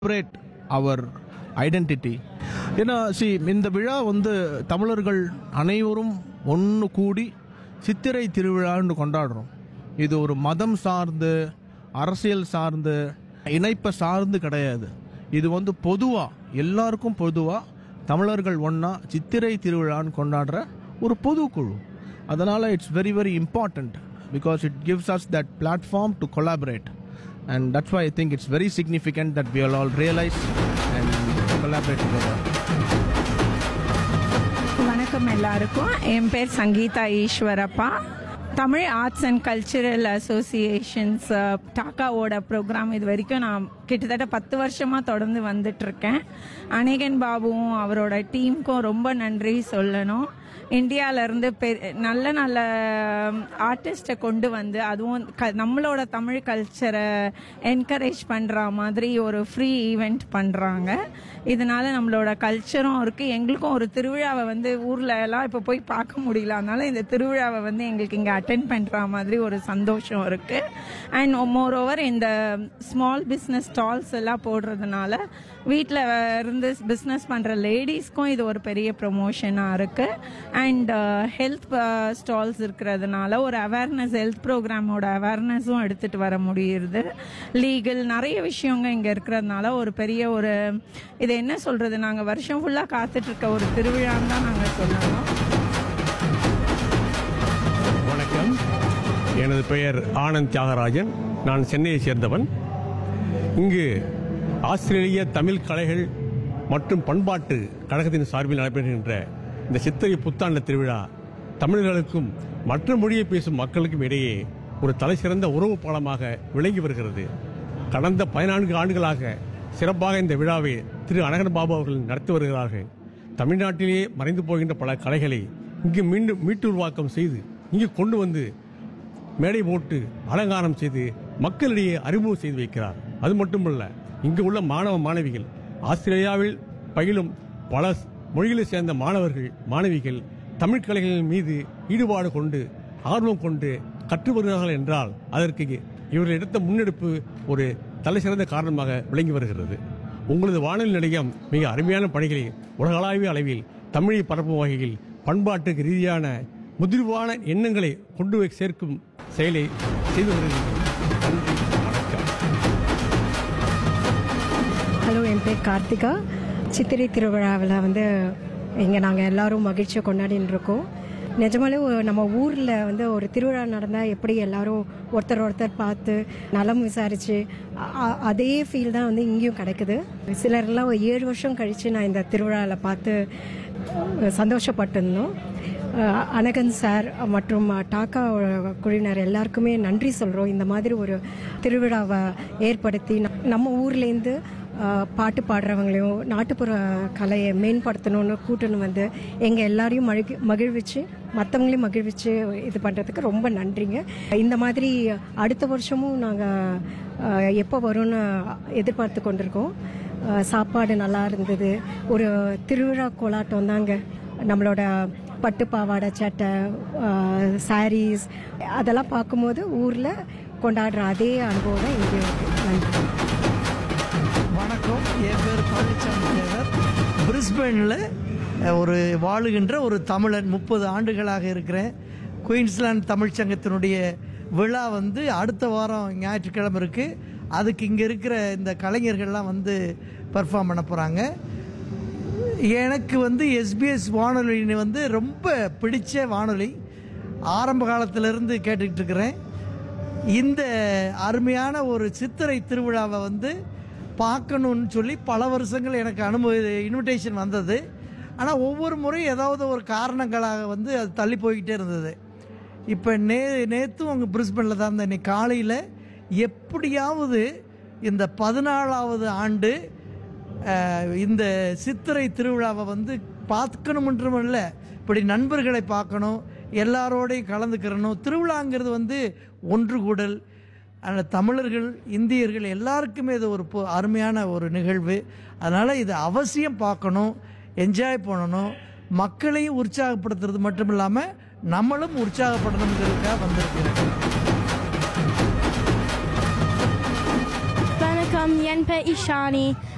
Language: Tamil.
செலிப்ரேட் அவர் ஐடென்டிட்டி ஏன்னா சி இந்த விழா வந்து தமிழர்கள் அனைவரும் ஒன்று கூடி சித்திரை திருவிழான்னு கொண்டாடுறோம் இது ஒரு மதம் சார்ந்து அரசியல் சார்ந்து இணைப்பை சார்ந்து கிடையாது இது வந்து பொதுவாக எல்லாருக்கும் பொதுவாக தமிழர்கள் ஒன்றா சித்திரை திருவிழான்னு கொண்டாடுற ஒரு பொதுக்குழு அதனால் it's very very important because it gives us that platform to collaborate and that's why I think it's very significant that we all all realize and collaborate together. வணக்கம் எல்லாருக்கும் என் பேர் Sangeetha Eswarappa Tamil arts and cultural associations டாக்காவோட ப்ரோக்ராம் இது வரைக்கும் நான் கிட்டத்தட்ட பத்து வருஷமாக தொடர்ந்து வந்துட்டு இருக்கேன் அநேகன் பாபுவும் அவரோட டீமுக்கும் ரொம்ப நன்றி சொல்லணும் இந்தியாவிலேருந்து பெ நல்ல நல்ல ஆர்டிஸ்ட்டை கொண்டு வந்து அதுவும் க நம்மளோட தமிழ் கல்ச்சரை என்கரேஜ் பண்ணுற மாதிரி ஒரு ஃப்ரீ ஈவெண்ட் பண்ணுறாங்க இதனால நம்மளோட கல்ச்சரும் இருக்குது எங்களுக்கும் ஒரு திருவிழாவை வந்து ஊரில் எல்லாம் இப்போ போய் பார்க்க முடியல அதனால இந்த திருவிழாவை வந்து எங்களுக்கு இங்கே அட்டென்ட் பண்ணுற மாதிரி ஒரு சந்தோஷம் இருக்குது அண்ட் மோர் ஓவர் இந்த ஸ்மால் பிஸ்னஸ் ஸ்டால்ஸ் எல்லாம் போடுறதுனால வீட்டில் இருந்து பிஸ்னஸ் பண்ணுற லேடிஸ்க்கும் இது ஒரு பெரிய ப்ரொமோஷனாக இருக்குது அண்ட் ஹெல்த் ஸ்டால்ஸ் இருக்கிறதுனால ஒரு அவேர்னஸ் ஹெல்த் ப்ரோக்ராமோட அவேர்னஸும் எடுத்துகிட்டு வர முடியுது லீகல் நிறைய விஷயங்க இங்கே இருக்கிறதுனால ஒரு பெரிய ஒரு இது என்ன சொல்கிறது நாங்கள் வருஷம் ஃபுல்லாக காத்துட்ருக்க ஒரு திருவிழான்னு தான் நாங்கள் சொல்லணும் வணக்கம் எனது பெயர் ஆனந்த் தியாகராஜன் நான் சென்னையை சேர்ந்தவன் இங்கு ஆஸ்திரேலிய தமிழ் கலைகள் மற்றும் பண்பாட்டு கழகத்தின் சார்பில் நடைபெறுகின்ற இந்த சித்திரை புத்தாண்டு திருவிழா தமிழர்களுக்கும் மற்ற மொழியை பேசும் மக்களுக்கும் இடையே ஒரு தலைசிறந்த உறவு பாலமாக விளங்கி வருகிறது கடந்த பதினான்கு ஆண்டுகளாக சிறப்பாக இந்த விழாவை திரு அனகன் பாபு அவர்கள் நடத்தி வருகிறார்கள் தமிழ்நாட்டிலேயே மறைந்து போகின்ற பல கலைகளை இங்கு மீண்டும் மீட்டுருவாக்கம் செய்து இங்கு கொண்டு வந்து மேடை போட்டு அலங்காரம் செய்து மக்களிடையே அறிமுகம் செய்து வைக்கிறார் அது மட்டுமல்ல இங்கு உள்ள மாணவ மாணவிகள் ஆஸ்திரேலியாவில் பயிலும் பல மொழிகளை சேர்ந்த மாணவர்கள் மாணவிகள் தமிழ் கலைகளின் மீது ஈடுபாடு கொண்டு ஆர்வம் கொண்டு கற்று வருகிறார்கள் என்றால் அதற்கு இவர்கள் எடுத்த முன்னெடுப்பு ஒரு தலைசிறந்த காரணமாக விளங்கி வருகிறது உங்களது வானொலி நிலையம் மிக அருமையான பணிகளை உலகளாவிய அளவில் தமிழை பரப்பும் வகையில் பண்பாட்டுக்கு ரீதியான முதிர்வான எண்ணங்களை கொண்டு போய் சேர்க்கும் செயலை செய்து வருகிறது நன்றி வணக்கம் ஹலோ என் பேர் கார்த்திகா சித்திரை திருவிழாவில் வந்து இங்கே நாங்கள் எல்லாரும் மகிழ்ச்சியை கொண்டாடின்னு இருக்கோம் நிஜமாலே ஒரு- நம்ம ஊரில் வந்து ஒரு திருவிழா நடந்தால் எப்படி எல்லாரும் ஒருத்தர் ஒருத்தர் பார்த்து நலம் விசாரித்து அதே ஃபீல் தான் வந்து இங்கேயும் கிடைக்குது சிலர்லாம் ஒரு ஏழு வருஷம் கழித்து நான் இந்த திருவிழாவில் பார்த்து அஹ், சந்தோஷப்பட்டிருந்தோம் அஹ், அனகன் சார் மற்றும் டாக்கா குழுவினர் எல்லாருக்குமே நன்றி சொல்கிறோம் இந்த மாதிரி ஒரு திருவிழாவை ஏற்படுத்தி ந- நம்ம ஊர்லேருந்து அஹ், பாட்டு பாடுறவங்களையும் நாட்டுப்புற கலையை மேம்படுத்தணும்னு கூட்டணு வந்து எங்கள் எல்லாரையும் மகிழ் மகிழ்விச்சு மற்றவங்களையும் மகிழ்விச்சு இது பண்ணுறதுக்கு ரொம்ப நன்றிங்க இந்த மாதிரி அடுத்த வருஷமும் நாங்கள் எப்போ வரும்னு எதிர்பார்த்து கொண்டிருக்கோம் அஹ், சாப்பாடு நல்லா இருந்தது ஒரு திருவிழா கோலாட்டம் தாங்க நம்மளோட பட்டு பாவாடை சட்டை சாரீஸ் அதெல்லாம் பார்க்கும்போது ஊரில் கொண்டாடுற அதே அனுபவம் தான் இங்கே இருக்கு நன்றி வணக்கம் என் பேர் பழனிசாமி தேவர் பிரிஸ்பேனில் ஒரு வாழுகின்ற ஒரு தமிழன் முப்பது ஆண்டுகளாக இருக்கிறேன் குயின்ஸ்லாந்து தமிழ்ச்சங்கத்தினுடைய விழா வந்து அடுத்த வாரம் ஞாயிற்றுக்கிழமை இருக்குது அதுக்கு இங்கே இருக்கிற இந்த கலைஞர்கள்லாம் வந்து பெர்ஃபார்ம் பண்ண போகிறாங்க எனக்கு வந்து எஸ்பிஎஸ் வானொலி வந்து ரொம்ப பிடிச்ச வானொலி ஆரம்ப காலத்திலிருந்து கேட்டுக்கிட்டு இருக்கிறேன் இந்த அருமையான ஒரு சித்திரை திருவிழாவை வந்து பார்க்கணுன்னு சொல்லி பல வருஷங்கள் எனக்கு அனுமதி இன்விடேஷன் வந்தது ஆனால் ஒவ்வொரு முறையும் ஏதாவது ஒரு காரணங்களாக வந்து அது தள்ளி போய்கிட்டே இருந்தது இப்போ நே நேற்றும் அங்கே பிரிஸ்பனில் தான் இருந்தேன் இன்னைக்கு காலையில் எப்படியாவது இந்த பதினாலாவது ஆண்டு அஹ், இந்த சித்திரை திருவிழாவை வந்து பார்க்கணுமன்றும் இல்லை இப்படி நண்பர்களை பார்க்கணும் எல்லாரோடையும் கலந்துக்கிறணும் திருவிழாங்கிறது வந்து ஒன்று கூடல் அந்த தமிழர்கள் இந்தியர்கள் எல்லாருக்குமே இது ஒரு பொ- அருமையான ஒரு நிகழ்வு அதனால் இது அவசியம் பார்க்கணும் என்ஜாய் பண்ணணும் மக்களையும் உற்சாகப்படுத்துறது மட்டும் இல்லாமல் நம்மளும் உற்சாகப்படணுங்கிறதுக்காக வந்திருக்கிறேன் வணக்கம் என் பேர் இஷானி